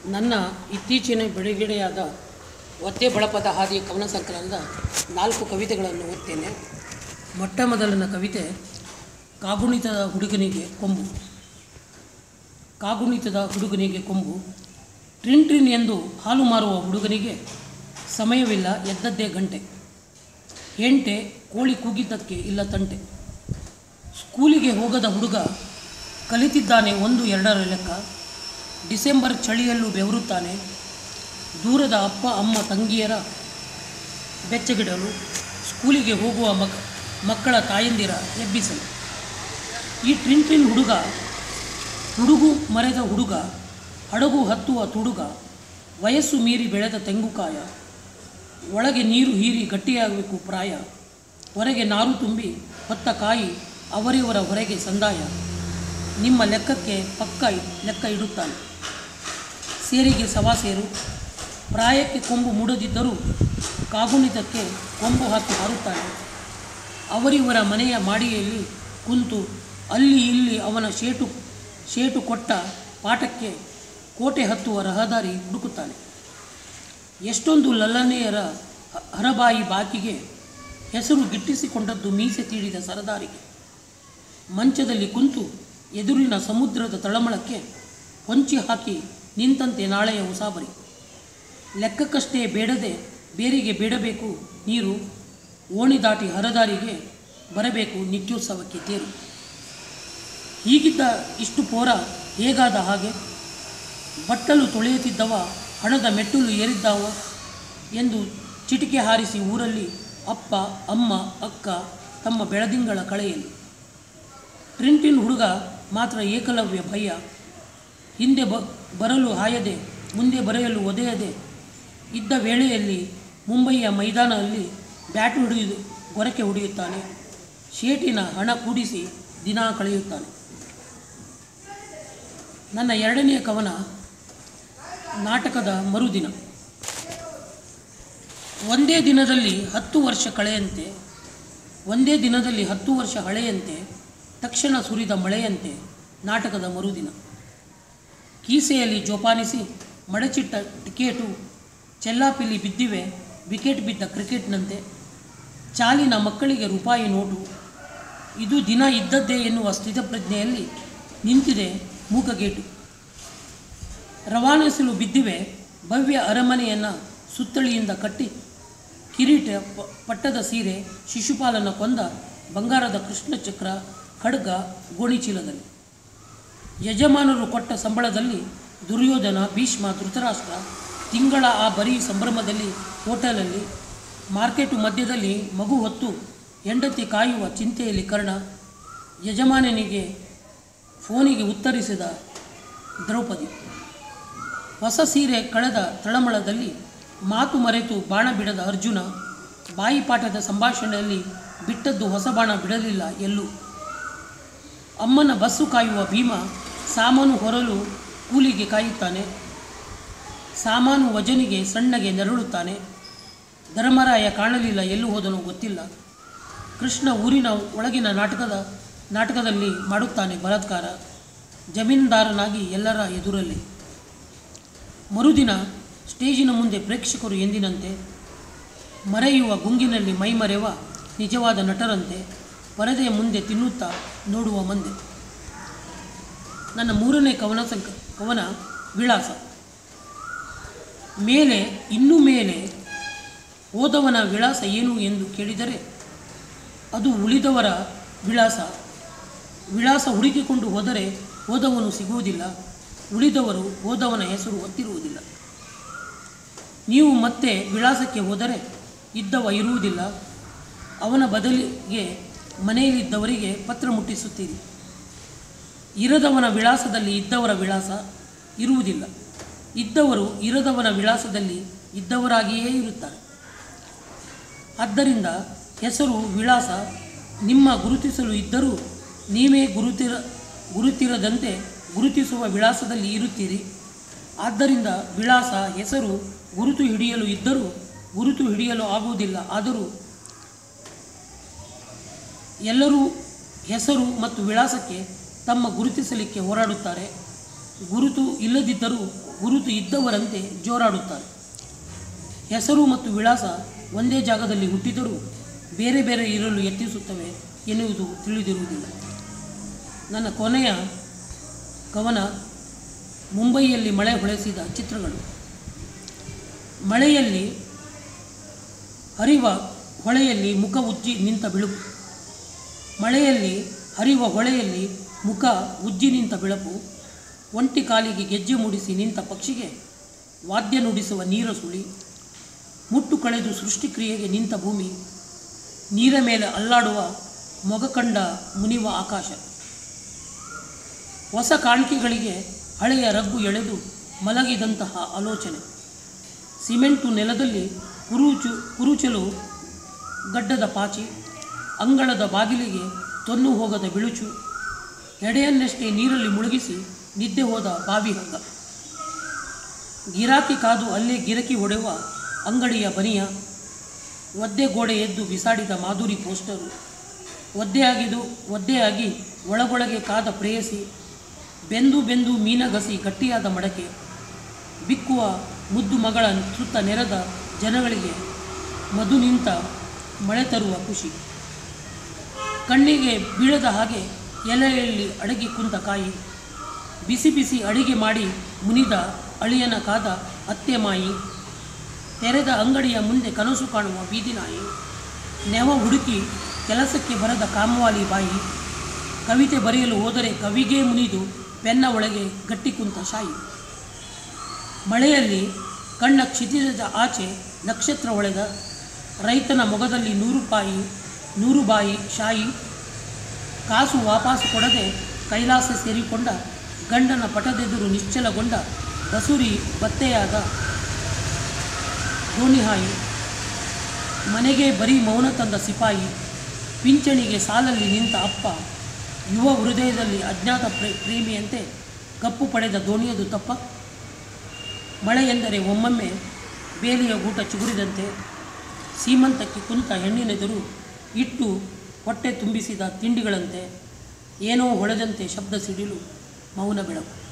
ನನ್ನ ಇತ್ತೀಚಿನ ಬಿಡುಗಡೆಯಾದ ಒತ್ತೆ ಬಳಪದ ಹಾದಿ ಕವನ ಸಂಕಲನದ ನಾಲ್ಕು ಕವಿತೆಗಳನ್ನು ಓದ್ತೇನೆ ಮೊಟ್ಟ ಮೊದಲನ ಕವಿತೆ ಕಾಗುಣಿತದ ಹುಡುಗನಿಗೆ ಕೊಂಬು ಕಾಗುಣಿತದ ಹುಡುಗನಿಗೆ ಕೊಂಬು ಟ್ರಿನ್ ಟ್ರಿನ್ ಎಂದು ಹಾಲು ಮಾರುವ ಹುಡುಗನಿಗೆ ಸಮಯವಿಲ್ಲ ಎದ್ದದ್ದೇ ಗಂಟೆ ಹೆಂಟೆ ಕೋಳಿ ಕೂಗಿದ್ದಕ್ಕೆ ಇಲ್ಲ ತಂಟೆ ಸ್ಕೂಲಿಗೆ ಹೋಗದ ಹುಡುಗ ಕಲಿತಿದ್ದಾನೆ ಒಂದು ಎರಡರ ಲೆಕ್ಕ ಡಿಸೆಂಬರ್ ಚಳಿಯಲ್ಲೂ ಬೆವರುತ್ತಾನೆ ದೂರದ ಅಪ್ಪ ಅಮ್ಮ ತಂಗಿಯರ ಬೆಚ್ಚಗಿಡಲು ಸ್ಕೂಲಿಗೆ ಹೋಗುವ ಮಕ್ ಮಕ್ಕಳ ತಾಯಂದಿರ ಎಬ್ಬಿಸಲು ಈ ಟ್ರಿನ್ ಟ್ರಿನ್ ಹುಡುಗ ಹುಡುಗು ಮರೆದ ಹುಡುಗ ಹಡಗು ಹತ್ತುವ ತುಡುಗ ವಯಸ್ಸು ಮೀರಿ ಬೆಳೆದ ತೆಂಗುಕಾಯ ಒಳಗೆ ನೀರು ಹೀರಿ ಗಟ್ಟಿಯಾಗಬೇಕು ಪ್ರಾಯ ಹೊರಗೆ ನಾರು ತುಂಬಿ ಹೊತ್ತ ಕಾಯಿ ಅವರಿವರ ಹೊರಗೆ ಸಂದಾಯ ನಿಮ್ಮ ಲೆಕ್ಕಕ್ಕೆ ಪಕ್ಕ ಲೆಕ್ಕ ಇಡುತ್ತಾನೆ ಸೇರಿಗೆ ಸವಾಸೇರು ಪ್ರಾಯಕ್ಕೆ ಕೊಂಬು ಮೂಡದಿದ್ದರೂ ಕಾಗುಣಿತಕ್ಕೆ ಕೊಂಬು ಹಾಕಿ ಹಾರುತ್ತಾನೆ ಅವರಿವರ ಮನೆಯ ಮಾಡಿಯಲ್ಲಿ ಕುಂತು ಅಲ್ಲಿ ಇಲ್ಲಿ ಅವನ ಶೇಟು ಶೇಟು ಕೊಟ್ಟ ಪಾಠಕ್ಕೆ ಕೋಟೆ ಹತ್ತುವ ರಹದಾರಿ ಹುಡುಕುತ್ತಾನೆ ಎಷ್ಟೊಂದು ಲಲ್ಲನೆಯರ ಹ- ಹರಬಾಯಿ ಬಾಕಿಗೆ ಹೆಸರು ಗಿಟ್ಟಿಸಿಕೊಂಡದ್ದು ಮೀಸೆ ತೀಡಿದ ಸರದಾರಿಗೆ ಮಂಚದಲ್ಲಿ ಕುಂತು ಎದುರಿನ ಸಮುದ್ರದ ತಳಮಳಕ್ಕೆ ಹೊಂಚಿ ಹಾಕಿ ನಿಂತಂತೆ ನಾಳೆಯ ಉಸಾಬರಿ ಲೆಕ್ಕಕ್ಕಷ್ಟೇ ಬೇಡದೆ ಬೇರಿಗೆ ಬೇಡಬೇಕು ನೀರು ಓಣಿ ದಾಟಿ ಹರದಾರಿಗೆ ಬರಬೇಕು ನಿತ್ಯೋತ್ಸವಕ್ಕೆ ತೇರು ಹೀಗಿದ್ದ ಇಷ್ಟು ಪೋರ ಹೇಗಾದ ಹಾಗೆ ಬಟ್ಟಲು ತೊಳೆಯುತ್ತಿದ್ದವ ಹಣದ ಮೆಟ್ಟಲು ಏರಿದ್ದವ ಎಂದು ಚಿಟಿಕೆ ಹಾರಿಸಿ ಊರಲ್ಲಿ ಅಪ್ಪ ಅಮ್ಮ ಅಕ್ಕ ತಮ್ಮ ಬೆಳದಿಂಗಳ ಕಳೆಯಲ್ಲಿ ಟ್ರಿನ್ಟಿನ್ ಹುಡುಗ ಮಾತ್ರ ಏಕಲವ್ಯ ಭಯ ಹಿಂದೆ ಬ ಬರಲು ಹಾಯದೆ ಮುಂದೆ ಬರೆಯಲು ಒದೆಯದೆ ಇದ್ದ ವೇಳೆಯಲ್ಲಿ ಮುಂಬಯಿಯ ಮೈದಾನದಲ್ಲಿ ಬ್ಯಾಟು ಹಿಡಿದು ಗೊರಕೆ ಹೊಡೆಯುತ್ತಾನೆ ಶೇಟಿನ ಹಣ ಕೂಡಿಸಿ ದಿನ ಕಳೆಯುತ್ತಾನೆ ನನ್ನ ಎರಡನೆಯ ಕವನ ನಾಟಕದ ಮರುದಿನ ಒಂದೇ ದಿನದಲ್ಲಿ ಹತ್ತು ವರ್ಷ ಕಳೆಯಂತೆ ಒಂದೇ ದಿನದಲ್ಲಿ ಹತ್ತು ವರ್ಷ ಹಳೆಯಂತೆ ತಕ್ಷಣ ಸುರಿದ ಮಳೆಯಂತೆ ನಾಟಕದ ಮರುದಿನ ಕೀಸೆಯಲ್ಲಿ ಜೋಪಾನಿಸಿ ಮಡಚಿಟ್ಟ ಟಿಕೇಟು ಚೆಲ್ಲಾಪಿಲ್ಲಿ ಬಿದ್ದಿವೆ ವಿಕೆಟ್ ಬಿದ್ದ ಕ್ರಿಕೆಟ್ನಂತೆ ಚಾಲಿನ ಮಕ್ಕಳಿಗೆ ರೂಪಾಯಿ ನೋಟು ಇದು ದಿನ ಇದ್ದದ್ದೇ ಎನ್ನುವ ಸ್ಥಿತಪ್ರಜ್ಞೆಯಲ್ಲಿ ನಿಂತಿದೆ ಮೂಕಗೇಟು ರವಾನಿಸಲು ಬಿದ್ದಿವೆ ಭವ್ಯ ಅರಮನೆಯನ್ನು ಸುತ್ತಳಿಯಿಂದ ಕಟ್ಟಿ ಕಿರೀಟ ಪ- ಪಟ್ಟದ ಸೀರೆ ಶಿಶುಪಾಲನ ಕೊಂದ ಬಂಗಾರದ ಕೃಷ್ಣ ಚಕ್ರ ಖಡ್ಗ ಗೋಣಿಚೀಲದಲ್ಲಿ ಯಜಮಾನರು ಕೊಟ್ಟ ಸಂಬಳದಲ್ಲಿ ದುರ್ಯೋಧನ ಭೀಷ್ಮ ಧೃತರಾಷ್ಟ್ರ ತಿಂಗಳ ಆ ಬರೀ ಸಂಭ್ರಮದಲ್ಲಿ ಹೋಟೆಲಲ್ಲಿ ಮಾರ್ಕೆಟು ಮಧ್ಯದಲ್ಲಿ ಮಗು ಹೊತ್ತು ಹೆಂಡತಿ ಕಾಯುವ ಚಿಂತೆಯಲ್ಲಿ ಕರ್ಣ ಯಜಮಾನನಿಗೆ ಫೋನಿಗೆ ಉತ್ತರಿಸಿದ ದ್ರೌಪದಿ ಹೊಸ ಸೀರೆ ಕಳೆದ ತಳಮಳದಲ್ಲಿ ಮಾತು ಮರೆತು ಬಾಣ ಬಿಡದ ಅರ್ಜುನ ಬಾಯಿಪಾಠದ ಸಂಭಾಷಣೆಯಲ್ಲಿ ಬಿಟ್ಟದ್ದು ಹೊಸ ಬಾಣ ಬಿಡಲಿಲ್ಲ ಎಲ್ಲೂ ಅಮ್ಮನ ಬಸ್ಸು ಕಾಯುವ ಭೀಮ ಸಾಮಾನು ಹೊರಲು ಕೂಲಿಗೆ ಕಾಯುತ್ತಾನೆ ಸಾಮಾನು ವಜನಿಗೆ ಸಣ್ಣಗೆ ನೆರಳುತ್ತಾನೆ ಧರ್ಮರಾಯ ಕಾಣಲಿಲ್ಲ ಎಲ್ಲೂ ಹೋದನೋ ಗೊತ್ತಿಲ್ಲ ಕೃಷ್ಣ ಊರಿನ ಒಳಗಿನ ನಾಟಕದ ನಾಟಕದಲ್ಲಿ ಮಾಡುತ್ತಾನೆ ಬಲಾತ್ಕಾರ ಜಮೀನ್ದಾರನಾಗಿ ಎಲ್ಲರ ಎದುರಲ್ಲಿ ಮರುದಿನ ಸ್ಟೇಜಿನ ಮುಂದೆ ಪ್ರೇಕ್ಷಕರು ಎಂದಿನಂತೆ ಮರೆಯುವ ಗುಂಗಿನಲ್ಲಿ ಮೈಮರೆವ ನಿಜವಾದ ನಟರಂತೆ ಪರದೆಯ ಮುಂದೆ ತಿನ್ನುತ್ತಾ ನೋಡುವ ಮಂದೆ ನನ್ನ ಮೂರನೇ ಕವನ ಸಂಕ ಕವನ ವಿಳಾಸ ಮೇಲೆ ಇನ್ನೂ ಮೇಲೆ ಹೋದವನ ವಿಳಾಸ ಏನು ಎಂದು ಕೇಳಿದರೆ ಅದು ಉಳಿದವರ ವಿಳಾಸ ವಿಳಾಸ ಹುಡುಕಿಕೊಂಡು ಹೋದರೆ ಹೋದವನು ಸಿಗುವುದಿಲ್ಲ ಉಳಿದವರು ಹೋದವನ ಹೆಸರು ಒತ್ತಿರುವುದಿಲ್ಲ ನೀವು ಮತ್ತೆ ವಿಳಾಸಕ್ಕೆ ಹೋದರೆ ಇದ್ದವ ಇರುವುದಿಲ್ಲ ಅವನ ಬದಲಿಗೆ ಮನೆಯಲ್ಲಿದ್ದವರಿಗೆ ಪತ್ರ ಮುಟ್ಟಿಸುತ್ತೀರಿ ಇರದವನ ವಿಳಾಸದಲ್ಲಿ ಇದ್ದವರ ವಿಳಾಸ ಇರುವುದಿಲ್ಲ ಇದ್ದವರು ಇರದವನ ವಿಳಾಸದಲ್ಲಿ ಇದ್ದವರಾಗಿಯೇ ಇರುತ್ತಾರೆ ಆದ್ದರಿಂದ ಹೆಸರು ವಿಳಾಸ ನಿಮ್ಮ ಗುರುತಿಸಲು ಇದ್ದರೂ ನೀವೇ ಗುರುತಿರ ಗುರುತಿರದಂತೆ ಗುರುತಿಸುವ ವಿಳಾಸದಲ್ಲಿ ಇರುತ್ತೀರಿ ಆದ್ದರಿಂದ ವಿಳಾಸ ಹೆಸರು ಗುರುತು ಹಿಡಿಯಲು ಇದ್ದರೂ ಗುರುತು ಹಿಡಿಯಲು ಆಗುವುದಿಲ್ಲ ಆದರೂ ಎಲ್ಲರೂ ಹೆಸರು ಮತ್ತು ವಿಳಾಸಕ್ಕೆ ತಮ್ಮ ಗುರುತಿಸಲಿಕ್ಕೆ ಹೋರಾಡುತ್ತಾರೆ ಗುರುತು ಇಲ್ಲದಿದ್ದರೂ ಗುರುತು ಇದ್ದವರಂತೆ ಜೋರಾಡುತ್ತಾರೆ ಹೆಸರು ಮತ್ತು ವಿಳಾಸ ಒಂದೇ ಜಾಗದಲ್ಲಿ ಹುಟ್ಟಿದರೂ ಬೇರೆ ಬೇರೆ ಇರಲು ಯತ್ನಿಸುತ್ತವೆ ಎನ್ನುವುದು ತಿಳಿದಿರುವುದಿಲ್ಲ ನನ್ನ ಕೊನೆಯ ಕವನ ಮುಂಬಯಿಯಲ್ಲಿ ಮಳೆ ಹೊಳೆಸಿದ ಚಿತ್ರಗಳು ಮಳೆಯಲ್ಲಿ ಹರಿವ ಹೊಳೆಯಲ್ಲಿ ಮುಖ ಉಜ್ಜಿ ನಿಂತ ಬಿಳುಪು ಮಳೆಯಲ್ಲಿ ಹರಿವ ಹೊಳೆಯಲ್ಲಿ ಮುಖ ಉಜ್ಜಿ ನಿಂತ ಬೆಳಪು ಒಂಟಿ ಕಾಲಿಗೆ ಗೆಜ್ಜೆ ಮೂಡಿಸಿ ನಿಂತ ಪಕ್ಷಿಗೆ ವಾದ್ಯ ನುಡಿಸುವ ನೀರ ಸುಳಿ ಮುಟ್ಟು ಕಳೆದು ಸೃಷ್ಟಿಕ್ರಿಯೆಗೆ ನಿಂತ ಭೂಮಿ ನೀರ ಮೇಲೆ ಅಲ್ಲಾಡುವ ಮೊಗ ಕಂಡ ಮುನಿವ ಆಕಾಶ ಹೊಸ ಕಾಣಿಕೆಗಳಿಗೆ ಹಳೆಯ ರಗ್ಗು ಎಳೆದು ಮಲಗಿದಂತಹ ಆಲೋಚನೆ ಸಿಮೆಂಟು ನೆಲದಲ್ಲಿ ಕುರುಚು ಕುರುಚಲು ಗಡ್ಡದ ಪಾಚಿ ಅಂಗಳದ ಬಾಗಿಲಿಗೆ ತೊನ್ನು ಹೋಗದ ಬಿಳುಚು ಎಡೆಯನ್ನಷ್ಟೇ ನೀರಲ್ಲಿ ಮುಳುಗಿಸಿ ನಿದ್ದೆ ಹೋದ ಬಾವಿ ಹಂಗ ಗಿರಾಕಿ ಕಾದು ಅಲ್ಲೇ ಗಿರಕಿ ಹೊಡೆಯುವ ಅಂಗಡಿಯ ಬನಿಯ ಒದ್ದೆ ಗೋಡೆ ಎದ್ದು ಬಿಸಾಡಿದ ಮಾಧುರಿ ಪೋಸ್ಟರು ಒದ್ದೆಯಾಗಿದು ಒದ್ದೆಯಾಗಿ ಒಳಗೊಳಗೆ ಕಾದ ಪ್ರೇಯಸಿ ಬೆಂದು ಬೆಂದು ಮೀನಗಸಿ ಗಟ್ಟಿಯಾದ ಮಡಕೆ ಬಿಕ್ಕುವ ಮುದ್ದು ಮಗಳ ಸುತ್ತ ನೆರೆದ ಜನಗಳಿಗೆ ಮಧು ನಿಂತ ಮಳೆ ತರುವ ಖುಷಿ ಕಣ್ಣಿಗೆ ಬೀಳದ ಹಾಗೆ ಎಲೆಯಲ್ಲಿ ಅಡಗಿ ಕುಂತ ಕಾಯಿ ಬಿಸಿ ಬಿಸಿ ಅಡಿಗೆ ಮಾಡಿ ಮುನಿದ ಅಳಿಯನ ಕಾದ ಅತ್ತೆ ಮಾಯಿ ತೆರೆದ ಅಂಗಡಿಯ ಮುಂದೆ ಕನಸು ಕಾಣುವ ಬೀದಿ ನಾಯಿ ನೆವ ಹುಡುಕಿ ಕೆಲಸಕ್ಕೆ ಬರದ ಕಾಮವಾಲಿ ಬಾಯಿ ಕವಿತೆ ಬರೆಯಲು ಹೋದರೆ ಕವಿಗೇ ಮುನಿದು ಪೆನ್ನ ಒಳಗೆ ಗಟ್ಟಿ ಕುಂತ ಶಾಯಿ ಮಳೆಯಲ್ಲಿ ಕಣ್ಣ ಕ್ಷಿತಿಜದ ಆಚೆ ನಕ್ಷತ್ರ ಒಳೆದ ರೈತನ ಮೊಗದಲ್ಲಿ ನೂರು ರೂಪಾಯಿ ನೂರು ಬಾಯಿ ಶಾಯಿ ಕಾಸು ವಾಪಸ್ಸು ಕೊಡದೆ ಕೈಲಾಸ ಸೇರಿಕೊಂಡ ಗಂಡನ ಪಟದೆದುರು ನಿಶ್ಚಲಗೊಂಡ ಬಸುರಿ ಬತ್ತೆಯಾದ ದೋಣಿಹಾಯಿ ಮನೆಗೆ ಬರೀ ಮೌನ ತಂದ ಸಿಪಾಯಿ ಪಿಂಚಣಿಗೆ ಸಾಲಲ್ಲಿ ನಿಂತ ಅಪ್ಪ ಯುವ ಹೃದಯದಲ್ಲಿ ಅಜ್ಞಾತ ಪ್ರೇ ಪ್ರೇಮಿಯಂತೆ ಕಪ್ಪು ಪಡೆದ ದೋಣಿಯದು ತಪ್ಪ ಮಳೆ ಎಂದರೆ ಒಮ್ಮೊಮ್ಮೆ ಬೇಲಿಯ ಗೂಟ ಚಿಗುರಿದಂತೆ ಸೀಮಂತಕ್ಕೆ ಕುಂತ ಹೆಣ್ಣಿನೆದುರು ಇಟ್ಟು ಹೊಟ್ಟೆ ತುಂಬಿಸಿದ ತಿಂಡಿಗಳಂತೆ ಏನೋ ಹೊಳೆದಂತೆ ಶಬ್ದ ಸಿಡಿಲು ಮೌನ ಬೆಳಕು